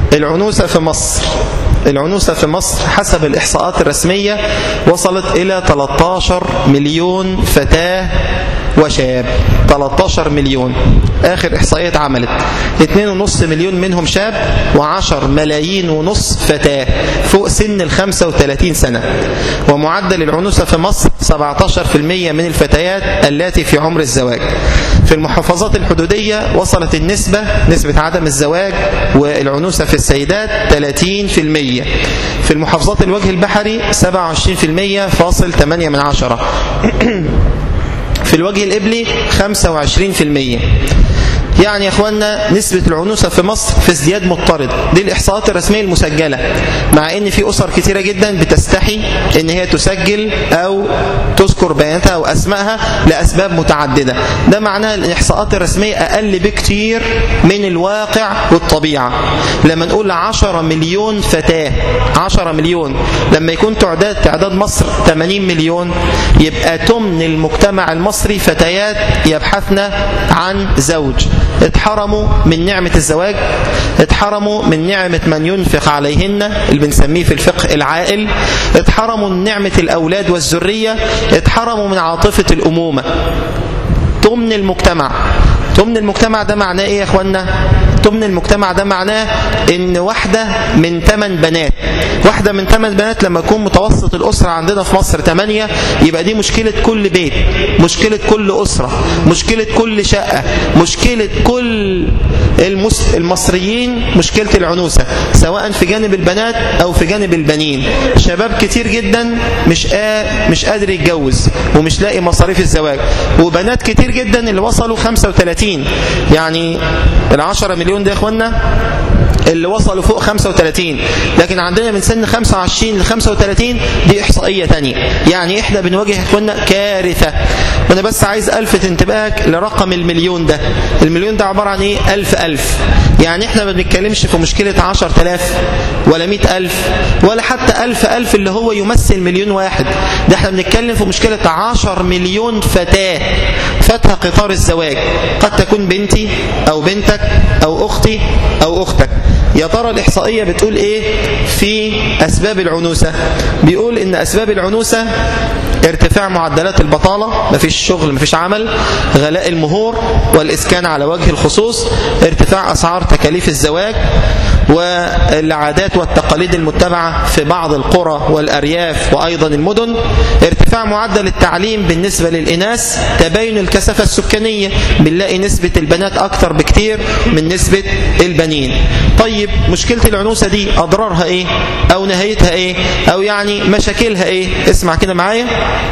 العنوسة في مصر العنوسة في مصر حسب الإحصاءات الرسمية وصلت إلى 13 مليون فتاة وشاب 13 مليون آخر إحصائية اتعملت 2.5 مليون منهم شاب و10 ملايين ونص فتاة فوق سن ال 35 سنة ومعدل العنوسة في مصر 17% من الفتيات التي في عمر الزواج في المحافظات الحدودية وصلت النسبة نسبة عدم الزواج والعنوسة في السيدات 30% في المحافظات الوجه البحري 27% فاصل 8 من عشرة في الوجه الإبلي 25% يعني يا اخوانا نسبة العنوسة في مصر في ازدياد مضطرد دي الإحصاءات الرسمية المسجلة مع ان في أسر كتيرة جدا بتستحي ان هي تسجل أو تذكر بياناتها أو أسمائها لأسباب متعددة ده معناه الإحصاءات الرسمية أقل بكتير من الواقع والطبيعة لما نقول 10 مليون فتاة 10 مليون لما يكون تعداد تعداد مصر 80 مليون يبقى تمن المجتمع المصري فتيات يبحثن عن زوج اتحرموا من نعمة الزواج اتحرموا من نعمة من ينفق عليهن اللي بنسميه في الفقه العائل اتحرموا من نعمة الأولاد والذرية اتحرموا من عاطفة الأمومة تمن المجتمع تمن المجتمع ده معناه ايه يا اخوانا تمن المجتمع ده معناه ان واحدة من ثمان بنات واحدة من ثمان بنات لما يكون متوسط الأسرة عندنا في مصر ثمانية يبقى دي مشكلة كل بيت مشكلة كل أسرة مشكلة كل شقة مشكلة كل المس... المصريين مشكلة العنوسة سواء في جانب البنات أو في جانب البنين شباب كتير جدا مش قا... مش قادر يتجوز ومش لاقي مصاريف الزواج وبنات كتير جدا اللي وصلوا 35 يعني العشرة مليون ده يا اخوانا اللي وصلوا فوق 35 لكن عندنا من سن 25 ل 35 دي إحصائية تانية يعني إحنا بنواجه اخوانا كارثة وأنا بس عايز ألفت انتباهك لرقم المليون ده المليون ده عبارة عن إيه ألف ألف يعني إحنا ما بنتكلمش في مشكلة 10000 ولا 100000 ولا حتى ألف ألف اللي هو يمثل مليون واحد ده إحنا بنتكلم في مشكلة 10 مليون فتاة فاتها قطار الزواج قد تكون بنتي أو بنتك أو أختي أو أختك يا ترى الإحصائية بتقول إيه في أسباب العنوسة بيقول إن أسباب العنوسة ارتفاع معدلات البطالة مفيش شغل مفيش عمل غلاء المهور والإسكان على وجه الخصوص ارتفاع أسعار تكاليف الزواج والعادات والتقاليد المتبعة في بعض القرى والأرياف وأيضا المدن ارتفاع معدل التعليم بالنسبة للإناث تباين الكثافة السكانية بنلاقي نسبة البنات أكثر بكتير من نسبة البنين طيب مشكلة العنوسة دي أضرارها إيه أو نهايتها إيه أو يعني مشاكلها إيه اسمع كده معايا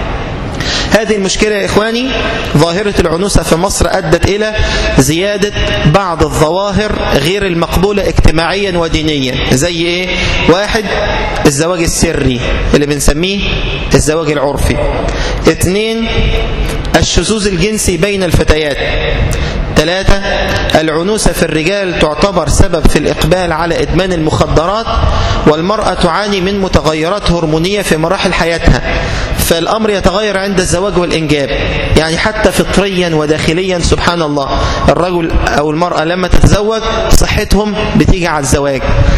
هذه المشكلة يا إخواني ظاهرة العنوسة في مصر أدت إلى زيادة بعض الظواهر غير المقبولة اجتماعيا ودينيا زي إيه؟ واحد الزواج السري اللي بنسميه الزواج العرفي اثنين الشذوذ الجنسي بين الفتيات ثلاثة العنوسة في الرجال تعتبر سبب في الإقبال على إدمان المخدرات والمرأة تعاني من متغيرات هرمونية في مراحل حياتها فالأمر يتغير عند الزواج والإنجاب يعني حتى فطريا وداخليا سبحان الله الرجل أو المرأة لما تتزوج صحتهم بتيجي على الزواج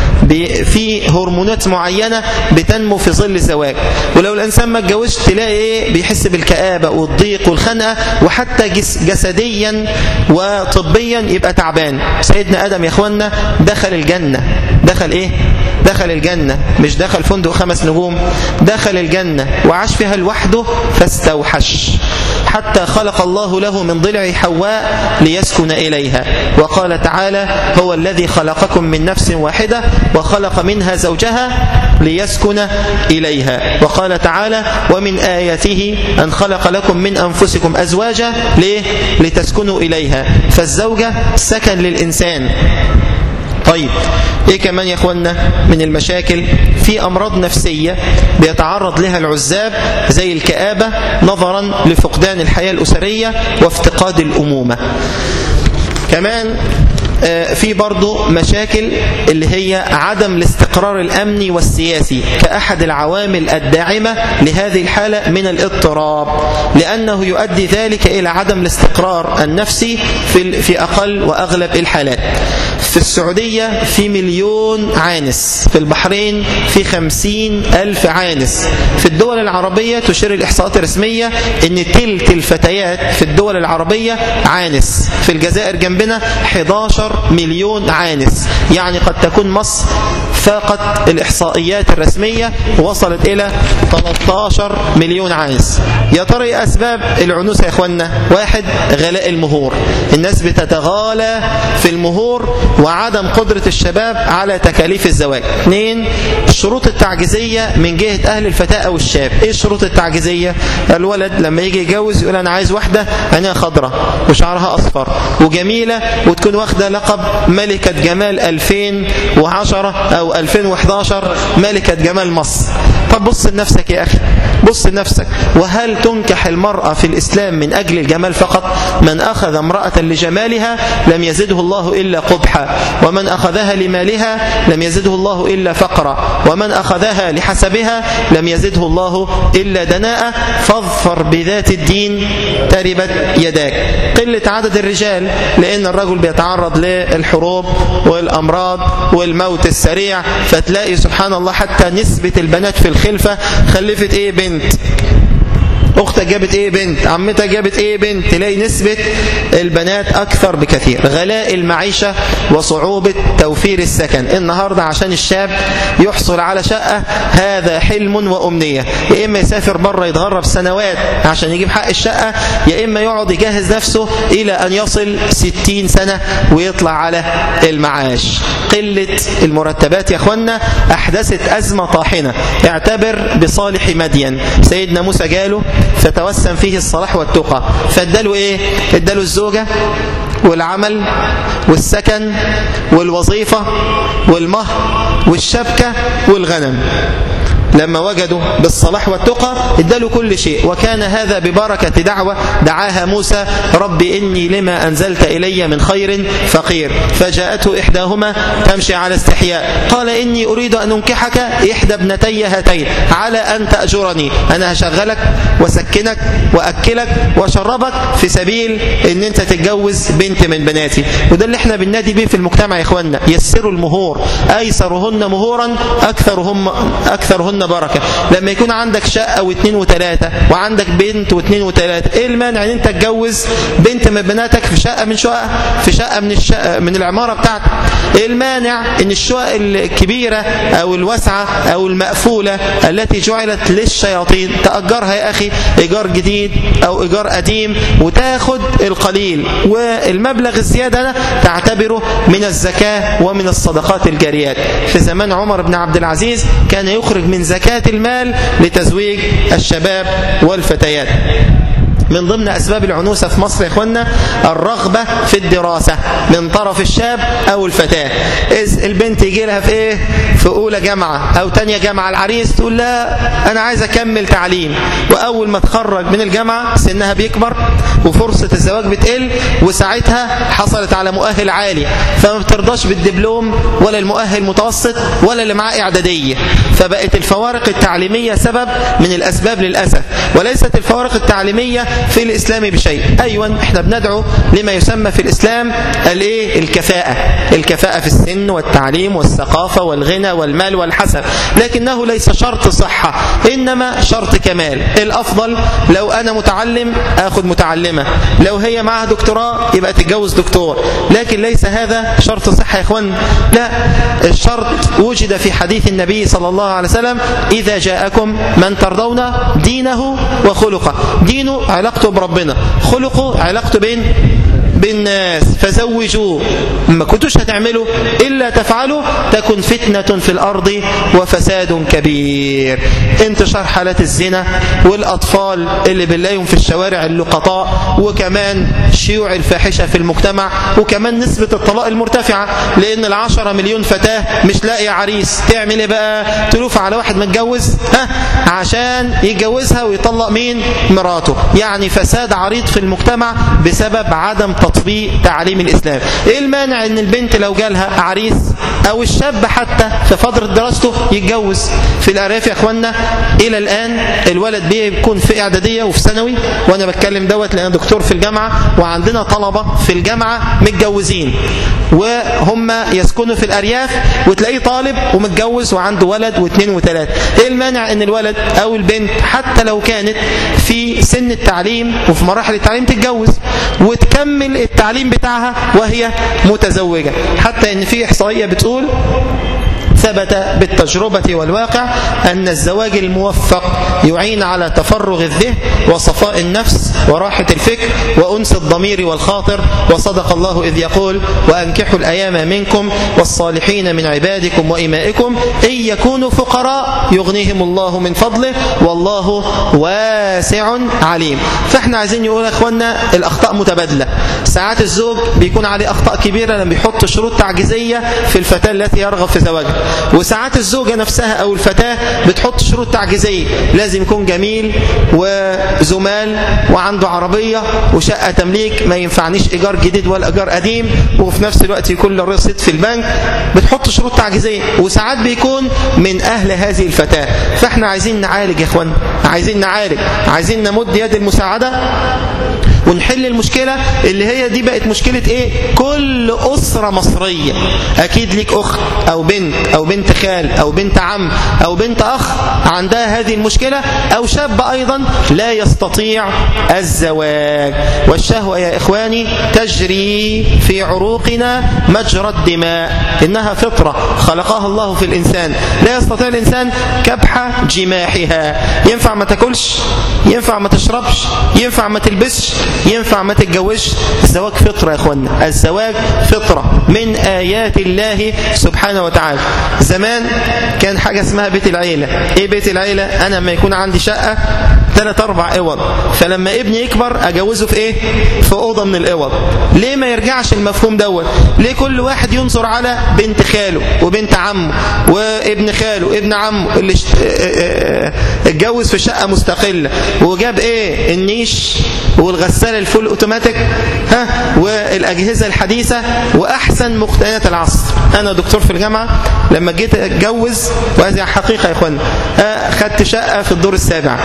في هرمونات معينة بتنمو في ظل الزواج ولو الإنسان ما اتجوزش تلاقي إيه بيحس بالكآبة والضيق والخنقة وحتى جسديا وطبيا يبقى تعبان سيدنا آدم يا أخوانا دخل الجنة دخل إيه دخل الجنة مش دخل فندق خمس نجوم دخل الجنة وعاش فيها لوحده فاستوحش حتى خلق الله له من ضلع حواء ليسكن إليها وقال تعالى هو الذي خلقكم من نفس واحدة وخلق منها زوجها ليسكن إليها وقال تعالى ومن آياته أن خلق لكم من أنفسكم أزواجا ليه؟ لتسكنوا إليها فالزوجة سكن للإنسان طيب ايه كمان يا اخوانا من المشاكل في امراض نفسية بيتعرض لها العزاب زي الكآبة نظرا لفقدان الحياة الأسرية وافتقاد الأمومة كمان في برضه مشاكل اللي هي عدم الاستقرار الأمني والسياسي كأحد العوامل الداعمة لهذه الحالة من الاضطراب لأنه يؤدي ذلك إلى عدم الاستقرار النفسي في في أقل وأغلب الحالات في السعودية في مليون عانس في البحرين في خمسين ألف عانس في الدول العربية تشير الإحصاءات الرسمية أن تلت الفتيات في الدول العربية عانس في الجزائر جنبنا 11 مليون عانس يعني قد تكون مصر فاقت الإحصائيات الرسمية وصلت إلى 13 مليون عانس يا ترى ايه أسباب العنوسة يا إخوانا واحد غلاء المهور الناس بتتغالى في المهور وعدم قدرة الشباب على تكاليف الزواج اثنين الشروط التعجيزية من جهة أهل الفتاة أو الشاب ايه الشروط التعجيزية الولد لما يجي يتجوز يقول أنا عايز واحدة عينيها خضراء وشعرها أصفر وجميلة وتكون واخدة لقب ملكة جمال 2010 أو 2011 ملكة جمال مصر طب بص لنفسك يا أخي بص لنفسك وهل تنكح المرأة في الإسلام من أجل الجمال فقط من أخذ امرأة لجمالها لم يزده الله إلا قبحا ومن أخذها لمالها لم يزده الله إلا فقرا ومن أخذها لحسبها لم يزده الله إلا دناء فاظفر بذات الدين تربت يداك قلة عدد الرجال لأن الرجل بيتعرض للحروب والأمراض والموت السريع فتلاقي سبحان الله حتى نسبة البنات في الخلفة خلفت ايه بنت اختك جابت ايه بنت عمتك جابت ايه بنت تلاقي نسبة البنات اكثر بكثير غلاء المعيشة وصعوبة توفير السكن النهاردة عشان الشاب يحصل على شقة هذا حلم وامنية يا اما يسافر بره يتغرب سنوات عشان يجيب حق الشقة يا اما يقعد يجهز نفسه الى ان يصل ستين سنة ويطلع على المعاش قلة المرتبات يا اخوانا احدثت ازمة طاحنة اعتبر بصالح مدين سيدنا موسى جاله فتوسم فيه الصلاح والتقى فاداله ايه اداله الزوجة والعمل والسكن والوظيفة والمهر والشبكة والغنم لما وجدوا بالصلاح والتقى اداله كل شيء وكان هذا ببركة دعوة دعاها موسى رب إني لما أنزلت إلي من خير فقير فجاءته إحداهما تمشي على استحياء قال إني أريد أن أنكحك إحدى ابنتي هاتين على أن تأجرني أنا هشغلك وسكنك وأكلك وشربك في سبيل أن أنت تتجوز بنت من بناتي وده اللي احنا بننادي بيه في المجتمع يا إخواننا يسروا المهور أيسرهن مهورا أكثرهم أكثرهن بركة لما يكون عندك شقة واثنين وثلاثة وعندك بنت واثنين وثلاثة ايه المانع ان انت تتجوز بنت من بناتك في شقة من شقة في شقة من الشقة من العمارة بتاعتك ايه المانع ان الشقق الكبيرة او الواسعة او المقفولة التي جعلت للشياطين تأجرها يا اخي ايجار جديد او ايجار قديم وتاخد القليل والمبلغ الزيادة ده تعتبره من الزكاة ومن الصدقات الجاريات في زمان عمر بن عبد العزيز كان يخرج من زكاة المال لتزويج الشباب والفتيات من ضمن أسباب العنوسة في مصر يا إخوانا الرغبة في الدراسة من طرف الشاب أو الفتاة إذ البنت يجي لها في إيه في أولى جامعة أو تانية جامعة العريس تقول لا أنا عايز أكمل تعليم وأول ما تخرج من الجامعة سنها بيكبر وفرصة الزواج بتقل وساعتها حصلت على مؤهل عالي فما بترضاش بالدبلوم ولا المؤهل متوسط ولا اللي معاه إعدادية فبقت الفوارق التعليمية سبب من الأسباب للأسف وليست الفوارق التعليمية في الإسلام بشيء أيوة احنا بندعو لما يسمى في الإسلام الايه الكفاءة الكفاءة في السن والتعليم والثقافة والغنى والمال والحسب لكنه ليس شرط صحة إنما شرط كمال الأفضل لو أنا متعلم أخذ متعلمة لو هي معها دكتوراه يبقى تتجوز دكتور لكن ليس هذا شرط صحة يا إخوان لا الشرط وجد في حديث النبي صلى الله عليه وسلم إذا جاءكم من ترضون دينه وخلقه دينه علاقته بربنا خلقه علاقته بين بالناس فزوجوه ما كنتوش هتعملوا إلا تفعلوا تكن فتنة في الأرض وفساد كبير انتشار حالات الزنا والأطفال اللي بنلاقيهم في الشوارع اللقطاء وكمان شيوع الفاحشة في المجتمع وكمان نسبة الطلاق المرتفعة لأن العشرة مليون فتاة مش لاقي عريس تعمل ايه بقى تلوف على واحد متجوز ها عشان يتجوزها ويطلق مين مراته يعني فساد عريض في المجتمع بسبب عدم تطبيق تعليم الإسلام ايه المانع ان البنت لو جالها عريس أو الشاب حتى في فترة دراسته يتجوز في الأرياف يا أخوانا إلى الآن الولد بيكون في إعدادية وفي ثانوي وأنا بتكلم دوت لأن دكتور في الجامعة وعندنا طلبة في الجامعة متجوزين وهم يسكنوا في الأرياف وتلاقيه طالب ومتجوز وعنده ولد واثنين وثلاثة إيه المانع أن الولد أو البنت حتى لو كانت في سن التعليم وفي مراحل التعليم تتجوز وتكمل التعليم بتاعها وهي متزوجة حتى ان في احصائية بتقول ثبت بالتجربة والواقع أن الزواج الموفق يعين على تفرغ الذهن وصفاء النفس وراحة الفكر وأنس الضمير والخاطر وصدق الله إذ يقول وأنكحوا الأيام منكم والصالحين من عبادكم وإمائكم إن يكونوا فقراء يغنيهم الله من فضله والله واسع عليم فإحنا عايزين نقول يا أخوانا الأخطاء متبادلة ساعات الزوج بيكون عليه أخطاء كبيرة لما بيحط شروط تعجيزية في الفتاة التي يرغب في زواجها وساعات الزوجة نفسها أو الفتاة بتحط شروط تعجيزية لازم يكون جميل وزمال وعنده عربية وشقة تمليك ما ينفعنيش إيجار جديد ولا إيجار قديم وفي نفس الوقت يكون له رصيد في البنك بتحط شروط تعجيزية وساعات بيكون من أهل هذه الفتاة فإحنا عايزين نعالج يا إخوان عايزين نعالج عايزين نمد يد المساعدة ونحل المشكلة اللي هي دي بقت مشكلة ايه كل أسرة مصرية أكيد ليك أخت أو بنت أو بنت خال أو بنت عم أو بنت أخ عندها هذه المشكلة أو شاب أيضا لا يستطيع الزواج والشهوة يا إخواني تجري في عروقنا مجرى الدماء إنها فطرة خلقها الله في الإنسان لا يستطيع الإنسان كبح جماحها ينفع ما تاكلش ينفع ما تشربش ينفع ما تلبسش ينفع ما تتجوزش الزواج فطرة يا اخوانا الزواج فطرة من آيات الله سبحانه وتعالى زمان كان حاجة اسمها بيت العيلة ايه بيت العيلة انا لما يكون عندي شقة ثلاث اربع اوض فلما ابني يكبر اجوزه في ايه في اوضه من الاوض ليه ما يرجعش المفهوم دوت ليه كل واحد ينظر على بنت خاله وبنت عمه وابن خاله وابن عمه اللي اتجوز في شقه مستقله وجاب ايه النيش والغساله الفول اوتوماتيك ها والاجهزه الحديثه واحسن مقتنيات العصر انا دكتور في الجامعه لما جيت اتجوز وهذه حقيقه يا اخوانا خدت شقه في الدور السابع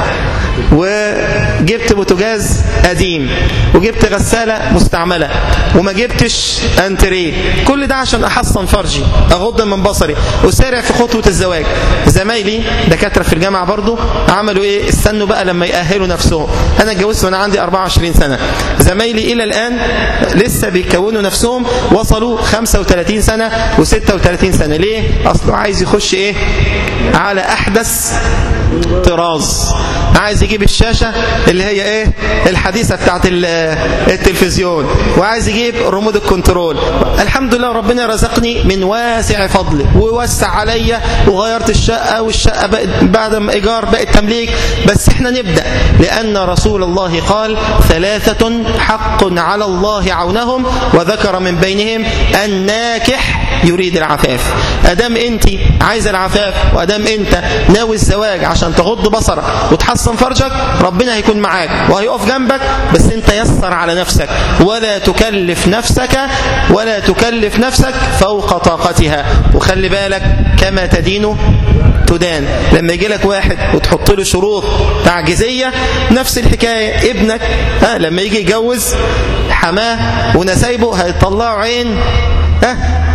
وجبت بوتاجاز قديم وجبت غسالة مستعملة وما جبتش انتريه كل ده عشان احصن فرجي اغض من بصري وسارع في خطوة الزواج زمايلي دكاترة في الجامعة برضو عملوا ايه استنوا بقى لما يأهلوا نفسهم انا اتجوزت وانا عندي 24 سنة زمايلي الى الان لسه بيكونوا نفسهم وصلوا 35 سنة و36 سنة ليه اصله عايز يخش ايه على احدث طراز عايز يجيب الشاشة اللي هي ايه الحديثة بتاعت التلفزيون وعايز يجيب ريموت الكنترول الحمد لله ربنا رزقني من واسع فضله ووسع عليا وغيرت الشقة والشقة بقت بعد ما ايجار بقت تمليك بس احنا نبدأ لأن رسول الله قال ثلاثة حق على الله عونهم وذكر من بينهم الناكح يريد العفاف أدام أنت عايز العفاف وأدام أنت ناوي الزواج عشان تغض بصرك وتحصن فرجك ربنا هيكون معاك وهيقف جنبك بس أنت يسر على نفسك ولا تكلف نفسك ولا تكلف نفسك فوق طاقتها وخلي بالك كما تدين تدان لما يجي لك واحد وتحط له شروط تعجيزية نفس الحكاية ابنك ها لما يجي يجوز حماه ونسايبه هيطلعوا عين ها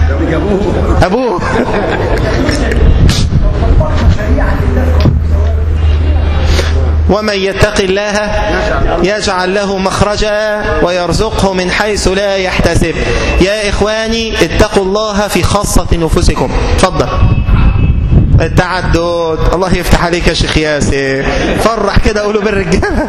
أبوه ومن يتق الله يجعل له مخرجا ويرزقه من حيث لا يحتسب يا إخواني اتقوا الله في خاصة نفوسكم تفضل التعدد الله يفتح عليك يا شيخ ياسر فرح كده قولوا بالرجاله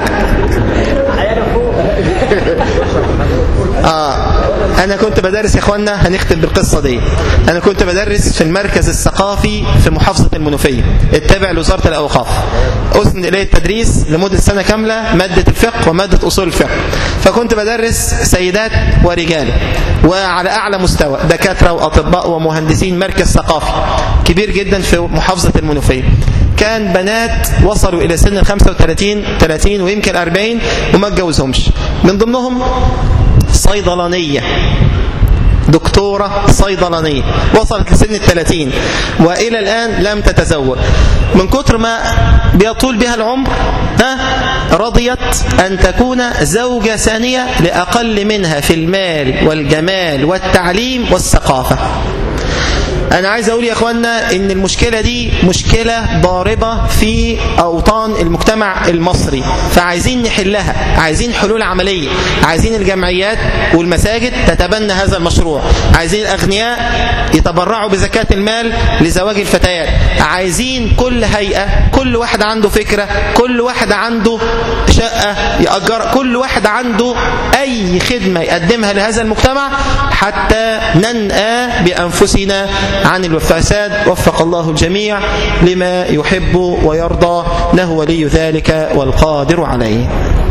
آه أنا كنت بدرس يا إخوانا هنختم بالقصة دي أنا كنت بدرس في المركز الثقافي في محافظة المنوفية التابع لوزارة الأوقاف أسند إليه التدريس لمدة سنة كاملة مادة الفقه ومادة أصول الفقه فكنت بدرس سيدات ورجال وعلى أعلى مستوى دكاترة وأطباء ومهندسين مركز ثقافي كبير جدا في محافظة المنوفية كان بنات وصلوا إلى سن ال 35 30 ويمكن 40 وما اتجوزهمش من ضمنهم صيدلانية دكتورة صيدلانية وصلت لسن الثلاثين وإلى الآن لم تتزوج من كتر ما بيطول بها العمر ها رضيت أن تكون زوجة ثانية لأقل منها في المال والجمال والتعليم والثقافة أنا عايز أقول يا أخوانا إن المشكلة دي مشكلة ضاربة في أوطان المجتمع المصري فعايزين نحلها عايزين حلول عملية عايزين الجمعيات والمساجد تتبنى هذا المشروع عايزين الأغنياء يتبرعوا بزكاة المال لزواج الفتيات عايزين كل هيئة كل واحد عنده فكرة كل واحد عنده شقة يأجر كل واحد عنده أي خدمة يقدمها لهذا المجتمع حتى ننأى بأنفسنا عن الفساد وفق الله الجميع لما يحب ويرضى له ولي ذلك والقادر عليه